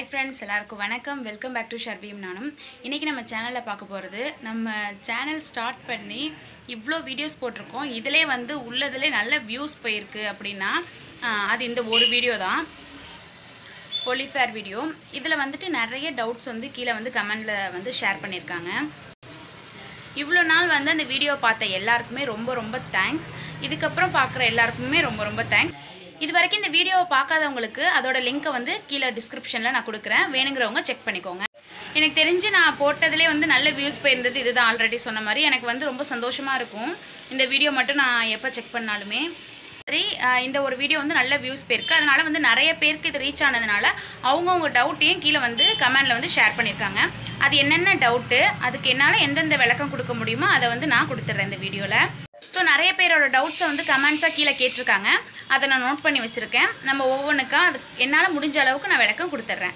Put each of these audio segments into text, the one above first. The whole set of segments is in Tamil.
ஃப்ரெண்ட்ஸ் எல்லாருக்கும் வணக்கம் வெல்கம் பேக் டு ஷர்பீம் நானும் இன்றைக்கி நம்ம சேனலில் பார்க்க போகிறது நம்ம சேனல் ஸ்டார்ட் பண்ணி இவ்வளோ வீடியோஸ் போட்டிருக்கோம் இதிலே வந்து உள்ளதிலே நல்ல வியூஸ் போயிருக்கு அப்படின்னா ஆஹ், அது இந்த ஒரு வீடியோ தான் பொலிஃபேர் வீடியோ இதில் வந்துட்டு நிறைய டவுட்ஸ் வந்து கீழே வந்து கமெண்டில் வந்து ஷேர் பண்ணியிருக்காங்க இவ்வளோ நாள் வந்து அந்த வீடியோ பார்த்த எல்லாருக்குமே ரொம்ப ரொம்ப தேங்க்ஸ் இதுக்கப்புறம் பார்க்குற எல்லாருக்குமே ரொம்ப ரொம்ப தேங்க்ஸ் இது வரைக்கும் இந்த வீடியோவை பார்க்காதவங்களுக்கு அதோட லிங்க்கை வந்து கீழே டிஸ்கிரிப்ஷனில் நான் கொடுக்குறேன் வேணுங்கிறவங்க செக் பண்ணிக்கோங்க எனக்கு தெரிஞ்சு நான் போட்டதிலே வந்து நல்ல வியூஸ் போயிருந்தது இதுதான் ஆல்ரெடி சொன்ன மாதிரி எனக்கு வந்து ரொம்ப சந்தோஷமாக இருக்கும் இந்த வீடியோ மட்டும் நான் எப்போ செக் பண்ணாலுமே சரி அஹ் இந்த ஒரு வீடியோ வந்து நல்ல வியூஸ் போயிருக்கு அதனால வந்து நிறைய பேருக்கு இது ரீச் ஆனதுனால அவங்கவுங்க டவுட்டையும் கீழே வந்து கமெண்டில் வந்து ஷேர் பண்ணியிருக்காங்க அது என்னென்ன டவுட்டு அதுக்கு என்னால் எந்தெந்த விளக்கம் கொடுக்க முடியுமோ அதை வந்து நான் கொடுத்துட்றேன் இந்த வீடியோவில் ஸோ நிறைய பேரோட டவுட்ஸை வந்து கமெண்ட்ஸாக கீழே கேட்டிருக்காங்க அதை நான் நோட் பண்ணி வச்சுருக்கேன் நம்ம ஒவ்வொன்றுக்கா அது என்னால் முடிஞ்ச அளவுக்கு நான் விளக்கம் கொடுத்துட்றேன்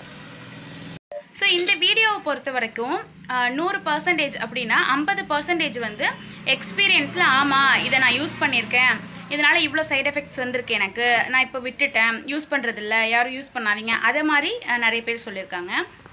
ஸோ இந்த வீடியோவை பொறுத்த வரைக்கும் அஹ், நூறு பர்சன்டேஜ் அப்படின்னா ஐம்பது பர்சன்டேஜ் வந்து எக்ஸ்பீரியன்ஸில் ஆமாம் இதை நான் யூஸ் பண்ணியிருக்கேன் இதனால் இவ்வளோ சைடு எஃபெக்ட்ஸ் வந்திருக்கு எனக்கு நான் இப்போ விட்டுட்டேன் யூஸ் பண்ணுறதில்ல யாரும் யூஸ் பண்ணாதீங்க அதே மாதிரி அஹ், நிறைய பேர் சொல்லியிருக்காங்க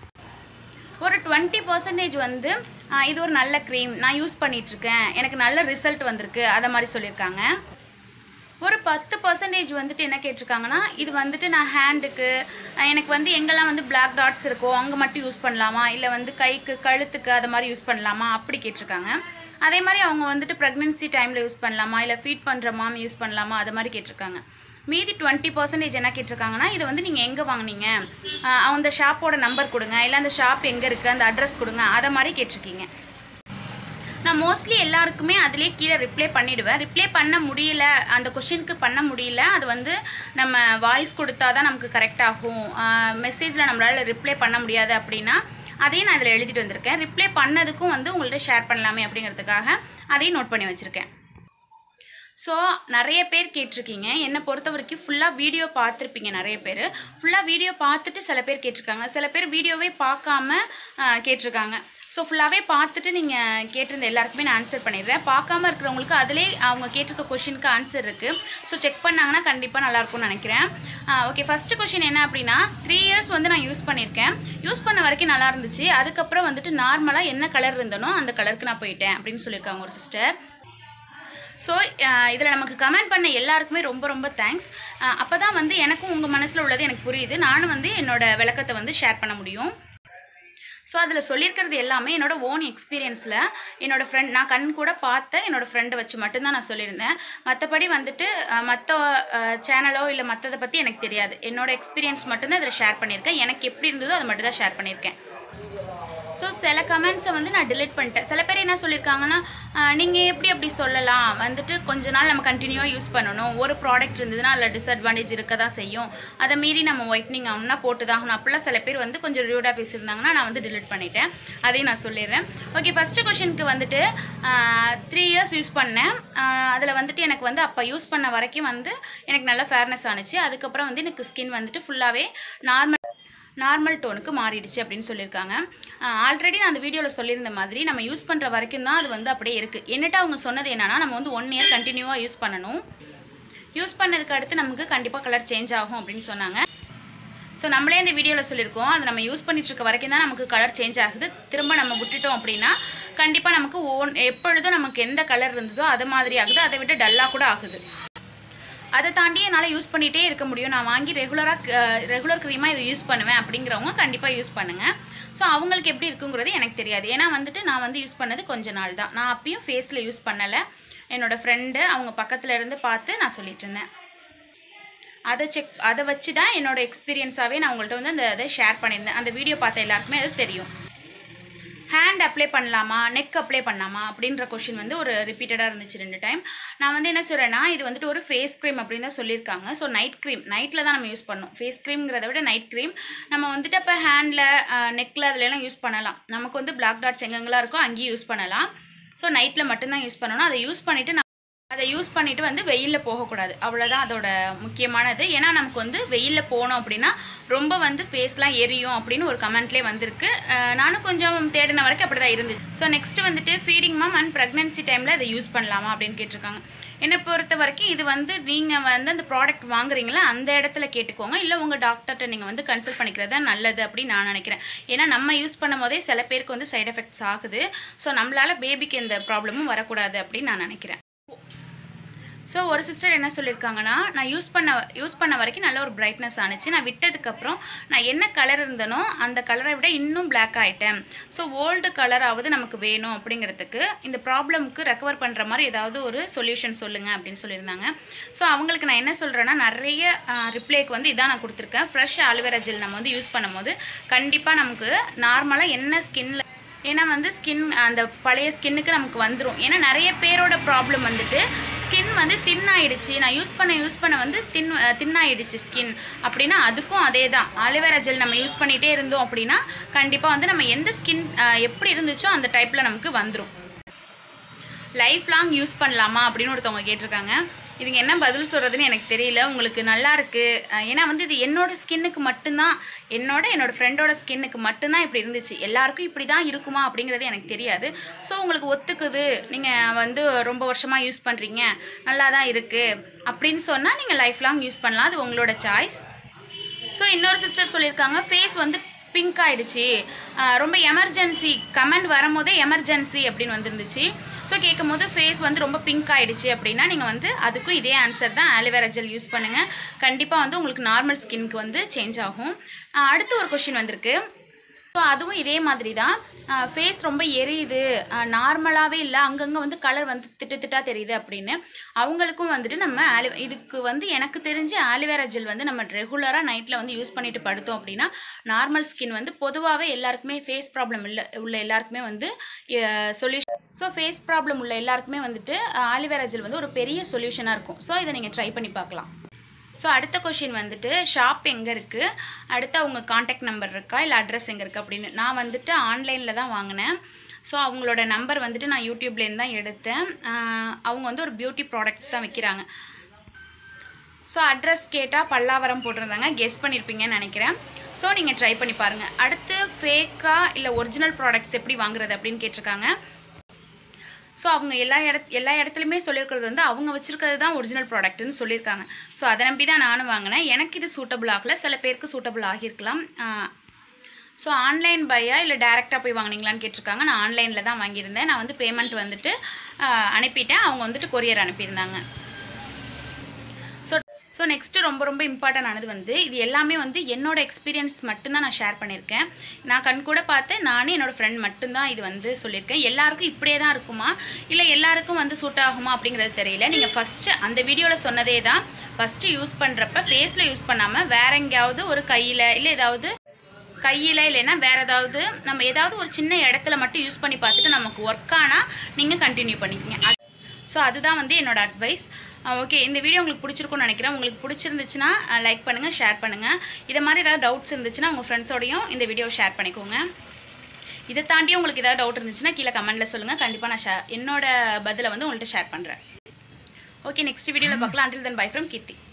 ஒரு டுவெண்ட்டி பர்சன்டேஜ் வந்து அஹ், இது ஒரு நல்ல க்ரீம் நான் யூஸ் பண்ணிகிட்ருக்கேன் எனக்கு நல்ல ரிசல்ட் வந்திருக்கு அதை மாதிரி சொல்லியிருக்காங்க ஒரு பத்து பர்சன்டேஜ் வந்துட்டு என்ன கேட்டிருக்காங்கன்னா இது வந்துட்டு நான் ஹேண்டுக்கு எனக்கு வந்து எங்கெல்லாம் வந்து பிளாக் டாட்ஸ் இருக்கோ அங்கே மட்டும் யூஸ் பண்ணலாமா இல்லை வந்து கைக்கு கழுத்துக்கு அதை மாதிரி யூஸ் பண்ணலாமா அப்படி கேட்டிருக்காங்க அதே மாதிரி அவங்க வந்துட்டு ப்ரெக்னென்சி டைமில் யூஸ் பண்ணலாமா இல்லை ஃபீட் பண்ணுற மாம் யூஸ் பண்ணலாமா அது மாதிரி கேட்டிருக்காங்க மீதி டுவெண்ட்டி பர்சன்டேஜ் என்ன கேட்டிருக்காங்கன்னா இது வந்து நீங்கள் எங்கே வாங்குனீங்க அஹ் அந்த ஷாப்போட நம்பர் கொடுங்க இல்லை அந்த ஷாப் எங்கே இருக்குது அந்த அட்ரஸ் கொடுங்க அதை மாதிரி கேட்டிருக்கீங்க நான் மோஸ்ட்லி எல்லாருக்குமே அதிலே கீழே ரிப்ளை பண்ணிவிடுவேன் ரிப்ளை பண்ண முடியல அந்த கொஷினுக்கு பண்ண முடியல அது வந்து நம்ம வாய்ஸ் கொடுத்தா தான் நமக்கு கரெக்ட் ஆகும் மெசேஜில் நம்மளால் ரிப்ளை பண்ண முடியாது அப்படின்னா அதையும் நான் இதில் எழுதிட்டு வந்திருக்கேன் ரிப்ளை பண்ணதுக்கும் வந்து உங்கள்கிட்ட ஷேர் பண்ணலாமே அப்படிங்கிறதுக்காக அதையும் நோட் பண்ணி வச்சுருக்கேன் ஸோ நிறைய பேர் கேட்டிருக்கீங்க என்னை பொறுத்த வரைக்கும் ஃபுல்லாக வீடியோ பார்த்துருப்பீங்க நிறைய பேர் ஃபுல்லாக வீடியோ பார்த்துட்டு சில பேர் கேட்டிருக்காங்க சில பேர் வீடியோவே பார்க்காம ஆஹ், கேட்டிருக்காங்க ஸோ ஃபுல்லாகவே பார்த்துட்டு நீங்கள் கேட்டிருந்த எல்லாருக்குமே நான் ஆன்சர் பண்ணிடுறேன் பார்க்காம இருக்கிறவங்களுக்கு அதிலே அவங்க கேட்டிருக்க கொஷினுக்கு ஆன்சர் இருக்குது ஸோ செக் பண்ணாங்கன்னா கண்டிப்பாக நல்லாயிருக்கும்னு நினைக்கிறேன் ஓகே ஃபஸ்ட்டு கொஷின் என்ன அப்படின்னா த்ரீ இயர்ஸ் வந்து நான் யூஸ் பண்ணியிருக்கேன் யூஸ் பண்ண வரைக்கும் நல்லா இருந்துச்சு அதுக்கப்புறம் வந்துட்டு நார்மலாக என்ன கலர் இருந்தனோ அந்த கலருக்கு நான் போயிட்டேன் அப்படின்னு சொல்லியிருக்காங்க ஒரு சிஸ்டர் ஸோ இதில் நமக்கு கமெண்ட் பண்ண எல்லாருக்குமே ரொம்ப ரொம்ப தேங்க்ஸ் அப்போ தான் வந்து எனக்கும் உங்கள் மனசில் உள்ளது எனக்கு புரியுது நானும் வந்து என்னோட விளக்கத்தை வந்து ஷேர் பண்ண முடியும் ஸோ அதில் சொல்லியிருக்கிறது எல்லாமே என்னோட ஓன் எக்ஸ்பீரியன்ஸில் என்னோட ஃப்ரெண்ட் நான் கண் கூட பார்த்த என்னோட ஃப்ரெண்டை வச்சு மட்டும்தான் நான் சொல்லியிருந்தேன் மற்றபடி வந்துட்டு மற்ற சேனலோ இல்லை மற்றதை பற்றி எனக்கு தெரியாது என்னோட எக்ஸ்பீரியன்ஸ் மட்டும்தான் இதில் ஷேர் பண்ணியிருக்கேன் எனக்கு எப்படி இருந்ததோ அதை மட்டும் தான் ஷேர் பண்ணியிருக்கேன் ஸோ சில கமெண்ட்ஸை வந்து நான் delete பண்ணிட்டேன் சில பேர் என்ன சொல்லியிருக்காங்கன்னா நீங்கள் எப்படி அப்படி சொல்லலாம் வந்துட்டு கொஞ்ச நாள் நம்ம கண்டினியூவாக யூஸ் பண்ணணும் ஒரு ப்ராடக்ட் இருந்ததுன்னா அதில் டிஸ்அட்வான்டேஜ் இருக்க தான் செய்யும் அதை மீறி நம்ம ஒயிட்னிங் ஆகணும்னா போட்டு தான் ஆகணும் அப்படிலாம் சில பேர் வந்து கொஞ்சம் ரியூடாக பேசியிருந்தாங்கன்னா நான் வந்து delete பண்ணிட்டேன் அதையும் நான் சொல்லிடுறேன் ஓகே ஃபஸ்ட்டு கொஷனுக்கு வந்துட்டு த்ரீ இயர்ஸ் யூஸ் பண்ணேன் அதில் வந்துட்டு எனக்கு வந்து அப்போ யூஸ் பண்ண வரைக்கும் வந்து எனக்கு நல்ல ஃபேர்னஸ் ஆணுச்சு அதுக்கப்புறம் வந்து எனக்கு ஸ்கின் வந்துட்டு ஃபுல்லாகவே நார்மல் நார்மல் டோனுக்கு மாறிடுச்சு அப்படின்னு சொல்லியிருக்காங்க ஆல்ரெடி நான் அந்த வீடியோவில் சொல்லியிருந்த மாதிரி நம்ம யூஸ் பண்ணுற வரைக்கும் தான் அது வந்து அப்படியே இருக்குது என்னட்ட அவங்க சொன்னது என்னன்னா நம்ம வந்து ஒன் இயர் கண்டினியூவாக யூஸ் பண்ணணும் யூஸ் பண்ணதுக்கு அடுத்து நமக்கு கண்டிப்பாக கலர் சேஞ்ச் ஆகும் அப்படின்னு சொன்னாங்க ஸோ நம்மளே இந்த வீடியோவில் சொல்லியிருக்கோம் அது நம்ம யூஸ் பண்ணிட்டு இருக்க வரைக்கும் தான் நமக்கு கலர் சேஞ்ச் ஆகுது திரும்ப நம்ம விட்டுட்டோம் அப்படின்னா கண்டிப்பாக நமக்கு ஓன் எப்பொழுதும் நமக்கு எந்த கலர் இருந்ததோ அது மாதிரி ஆகுது அதை விட டல்லாக கூட ஆகுது அதை தாண்டி என்னால் யூஸ் பண்ணிகிட்டே இருக்க முடியும் நான் வாங்கி ரெகுலராக ரெகுலர் க்ரீமாக இதை யூஸ் பண்ணுவேன் அப்படிங்கிறவங்க கண்டிப்பாக யூஸ் பண்ணுங்கள் ஸோ அவங்களுக்கு எப்படி இருக்குங்கிறது எனக்கு தெரியாது ஏன்னா வந்துட்டு நான் வந்து யூஸ் பண்ணது கொஞ்ச நாள் தான் நான் அப்பயும் ஃபேஸில் யூஸ் பண்ணலை என்னோடய ஃப்ரெண்டு அவங்க பக்கத்தில் இருந்து பார்த்து நான் சொல்லிட்டு இருந்தேன் அதை செக் அதை வச்சு தான் என்னோட எக்ஸ்பீரியன்ஸாகவே நான் உங்கள்கிட்ட வந்து அந்த இதை ஷேர் பண்ணியிருந்தேன் அந்த வீடியோ பார்த்த எல்லாருக்குமே அது தெரியும் ஹேண்ட் அப்ளை பண்ணலாமா நெக் அப்ளை பண்ணலாமா அப்படின்ற கொஷின் வந்து ஒரு ரிப்பீட்டடாக இருந்துச்சு ரெண்டு டைம் நான் வந்து என்ன சொல்கிறேன்னா இது வந்துட்டு ஒரு ஃபேஸ் க்ரீம் அப்படின்னு தான் சொல்லியிருக்காங்க ஸோ நைட் க்ரீம் நைட்டில் தான் நம்ம யூஸ் பண்ணணும் ஃபேஸ் க்ரீம்ங்கிறத விட நைட் க்ரீம் நம்ம வந்துட்டு அப்போ ஹேண்டில் நெக்கில் அதுலலாம் யூஸ் பண்ணலாம் நமக்கு வந்து பிளாக் டாட்ஸ் எங்கெங்கெல்லாம் இருக்கோ அங்கேயும் யூஸ் பண்ணலாம் ஸோ நைட்டில் மட்டும்தான் யூஸ் பண்ணணும் அதை யூஸ் பண்ணிவிட்டு அதை யூஸ் பண்ணிட்டு வந்து வெயிலில் போகக்கூடாது அவ்வளோதான் அதோட முக்கியமானது ஏன்னா நமக்கு வந்து வெயிலில் போனோம் அப்படின்னா ரொம்ப வந்து ஃபேஸ்லாம் எரியும் அப்படின்னு ஒரு கமெண்ட்லேயே வந்திருக்கு அஹ் நானும் கொஞ்சம் தேடின வரைக்கும் அப்படி தான் இருந்துச்சு ஸோ நெக்ஸ்ட் வந்துட்டு ஃபீடிங் மாம் அண்ட் ப்ரெக்னென்சி டைமில் இதை யூஸ் பண்ணலாமா அப்படின்னு கேட்டிருக்காங்க என்னை பொறுத்த வரைக்கும் இது வந்து நீங்கள் வந்து அந்த ப்ராடக்ட் வாங்குறீங்களா அந்த இடத்துல கேட்டுக்கோங்க இல்லை உங்கள் டாக்டர்கிட்ட நீங்கள் வந்து கன்சல்ட் பண்ணிக்கிறது தான் நல்லது அப்படின்னு நான் நினைக்கிறேன் ஏன்னா நம்ம யூஸ் பண்ணும் போதே சில பேருக்கு வந்து சைடு எஃபெக்ட்ஸ் ஆகுது ஸோ நம்மளால் பேபிக்கு எந்த ப்ராப்ளமும் வரக்கூடாது அப்படின்னு நான் நினைக்கிறேன் ஸோ ஒரு சிஸ்டர் என்ன சொல்லியிருக்காங்கன்னா நான் யூஸ் பண்ண யூஸ் பண்ண வரைக்கும் நல்ல ஒரு பிரைட்னஸ் ஆணுச்சு நான் விட்டதுக்கப்புறம் நான் என்ன கலர் இருந்தனோ அந்த கலரை விட இன்னும் Black ஆகிட்டேன் ஸோ ஓல்டு கலராவது நமக்கு வேணும் அப்படிங்கிறதுக்கு இந்த ப்ராப்ளம்க்கு ரெக்கவர் பண்ணுற மாதிரி ஏதாவது ஒரு சொல்யூஷன் சொல்லுங்கள் அப்படின்னு சொல்லியிருந்தாங்க ஸோ அவங்களுக்கு நான் என்ன சொல்கிறேன்னா நிறைய ரிப்ளைக்கு வந்து இதான் நான் கொடுத்துருக்கேன் ஃப்ரெஷ் ஆலுவேரா ஜெல் நம்ம வந்து யூஸ் பண்ணும்போது கண்டிப்பாக நமக்கு நார்மலாக என்ன ஸ்கின்ல ஏன்னா வந்து ஸ்கின் அந்த பழைய ஸ்கின்னுக்கு நமக்கு வந்துடும் ஏன்னா நிறைய பேரோட ப்ராப்ளம் வந்துட்டு ஸ்கின் வந்து thin ஆயிடுச்சு நான் யூஸ் பண்ண யூஸ் பண்ண வந்து தின் தின்னாயிடுச்சு ஸ்கின் அப்படின்னா அதுக்கும் அதே தான் ஆலிவேரா ஜெல் நம்ம யூஸ் பண்ணிகிட்டே இருந்தோம் அப்படின்னா கண்டிப்பாக வந்து நம்ம எந்த ஸ்கின் எப்படி இருந்துச்சோ அந்த டைப்பில் நமக்கு வந்துடும் லைஃப் லாங் யூஸ் பண்ணலாமா அப்படின்னு ஒருத்தவங்க கேட்டிருக்காங்க இதுக்கு என்ன பதில் சொல்கிறதுன்னு எனக்கு தெரியல உங்களுக்கு நல்லா இருக்கு அஹ் ஏன்னா வந்து இது என்னோட ஸ்கின்னுக்கு மட்டும்தான் என்னோட என்னோட ஃப்ரெண்டோட ஸ்கின்னுக்கு மட்டும்தான் இப்படி இருந்துச்சு எல்லாருக்கும் இப்படி தான் இருக்குமா அப்படிங்கிறது எனக்கு தெரியாது ஸோ உங்களுக்கு ஒத்துக்குது நீங்கள் வந்து ரொம்ப வருஷமாக யூஸ் பண்ணுறீங்க நல்லா தான் இருக்குது அப்படின்னு சொன்னால் நீங்கள் லைஃப் லாங் யூஸ் பண்ணலாம் அது உங்களோட சாய்ஸ் ஸோ இன்னொரு சிஸ்டர் சொல்லியிருக்காங்க ஃபேஸ் வந்து பிங்க் ஆயிடுச்சு ஆஹ் ரொம்ப எமர்ஜென்சி கமெண்ட் வரும்போதே எமர்ஜென்சி அப்படின்னு வந்துருந்துச்சு ஸோ கேட்கும் போது ஃபேஸ் வந்து ரொம்ப பிங்க் ஆயிடுச்சு அப்படின்னா நீங்கள் வந்து அதுக்கும் இதே ஆன்சர் தான் ஆலிவேரா ஜெல் யூஸ் பண்ணுங்கள் கண்டிப்பாக வந்து உங்களுக்கு நார்மல் ஸ்கின்க்கு வந்து சேஞ்ச் ஆகும் ஆஹ் அடுத்து ஒரு கொஷின் வந்திருக்கு ஸோ அதுவும் இதே மாதிரி தான் ஃபேஸ் ரொம்ப எரியுது நார்மலாகவே இல்லை அங்கங்கே வந்து கலர் வந்து திட்டு திட்டா தெரியுது அப்படின்னு அவங்களுக்கும் வந்துட்டு நம்ம ஆலி இதுக்கு வந்து எனக்கு தெரிஞ்சு ஆலிவேரா ஜெல் வந்து நம்ம ரெகுலராக நைட்டில் வந்து யூஸ் பண்ணிட்டு படுத்தோம் அப்படின்னா நார்மல் ஸ்கின் வந்து பொதுவாகவே எல்லாருக்குமே ஃபேஸ் ப்ராப்ளம் இல்லை உள்ள எல்லாருக்குமே வந்து சொல்யூஷன் ஸோ ஃபேஸ் ப்ராப்ளம் உள்ள எல்லாருக்குமே வந்துட்டு ஆலிவேரா ஜெல் வந்து ஒரு பெரிய சொல்யூஷனாக இருக்கும் ஸோ இதை நீங்கள் ட்ரை பண்ணி பார்க்கலாம் ஸோ அடுத்த கொஷின் வந்துட்டு ஷாப் எங்கே இருக்குது அடுத்து அவங்க காண்டாக்ட் நம்பர் இருக்கா இல்லை அட்ரஸ் எங்கே இருக்குது அப்படின்னு நான் வந்துட்டு ஆன்லைனில் தான் வாங்கினேன் ஸோ அவங்களோட நம்பர் வந்துட்டு நான் யூடியூப்லேருந்து தான் எடுத்தேன் ஆஹ் அவங்க வந்து ஒரு பியூட்டி ப்ராடக்ட்ஸ் தான் விற்கிறாங்க ஸோ அட்ரஸ் கேட்டால் பல்லாவரம் போட்டிருந்தாங்க கெஸ் பண்ணியிருப்பீங்கன்னு நினைக்கிறேன் ஸோ நீங்கள் ட்ரை பண்ணி பாருங்கள் அடுத்து ஃபேக்காக இல்லை ஒரிஜினல் ப்ராடக்ட்ஸ் எப்படி வாங்குறது அப்படின்னு கேட்டிருக்காங்க ஸோ அவங்க எல்லா இடத் எல்லா இடத்துலையுமே சொல்லியிருக்கிறது வந்து அவங்க வச்சுருக்கிறது தான் ஒரிஜினல் ப்ராடக்ட்னு சொல்லியிருக்காங்க ஸோ அதை நம்பி தான் நானும் வாங்கினேன் எனக்கு இது சூட்டபிள் ஆகல சில பேருக்கு சூட்டபிள் ஆகியிருக்கலாம் ஸோ ஆன்லைன் பையா இல்லை டேரெக்டாக போய் வாங்குனீங்களான்னு கேட்டிருக்காங்க நான் ஆன்லைனில் தான் வாங்கியிருந்தேன் நான் வந்து பேமெண்ட் வந்துட்டு ஆஹ், அனுப்பிட்டேன் அவங்க வந்துட்டு கொரியர் அனுப்பியிருந்தாங்க ஸோ ஸோ நெக்ஸ்ட்டு ரொம்ப ரொம்ப இம்பார்ட்டன் ஆனது வந்து இது எல்லாமே வந்து என்னோட எக்ஸ்பீரியன்ஸ் மட்டும்தான் நான் ஷேர் பண்ணியிருக்கேன் நான் கண் கூட பார்த்து நானே என்னோட ஃப்ரெண்ட் மட்டும்தான் இது வந்து சொல்லியிருக்கேன் எல்லாருக்கும் இப்படியே தான் இருக்குமா இல்லை எல்லாருக்கும் வந்து சூட் ஆகுமா அப்படிங்கிறது தெரியல நீங்கள் ஃபஸ்ட்டு அந்த வீடியோவில் சொன்னதே தான் ஃபஸ்ட்டு யூஸ் பண்ணுறப்ப ஃபேஸில் யூஸ் பண்ணாமல் வேற எங்கேயாவது ஒரு கையில் இல்லை ஏதாவது கையில் இல்லைன்னா வேறு ஏதாவது நம்ம ஏதாவது ஒரு சின்ன இடத்துல மட்டும் யூஸ் பண்ணி பார்த்துட்டு நமக்கு ஒர்க் ஆனால் நீங்கள் கண்டினியூ பண்ணிக்கங்க ஸோ அதுதான் வந்து என்னோட அட்வைஸ் ஓகே இந்த வீடியோ உங்களுக்கு பிடிச்சிருக்கும்னு நினைக்கிறேன் உங்களுக்கு பிடிச்சிருந்துச்சுன்னா லைக் பண்ணுங்கள் ஷேர் பண்ணுங்கள் இதை மாதிரி ஏதாவது டவுட்ஸ் இருந்துச்சுன்னா உங்கள் ஃப்ரெண்ட்ஸோடையும் இந்த வீடியோவை ஷேர் பண்ணிக்கோங்க இதை தாண்டி உங்களுக்கு ஏதாவது டவுட் இருந்துச்சுன்னா கீழே கமெண்ட்டில் சொல்லுங்கள் கண்டிப்பாக நான் ஷே என்னோட பதிலை வந்து உங்கள்கிட்ட ஷேர் பண்ணுறேன் ஓகே நெக்ஸ்ட் வீடியோவில் பார்க்கலாம் until then bye from Keerthi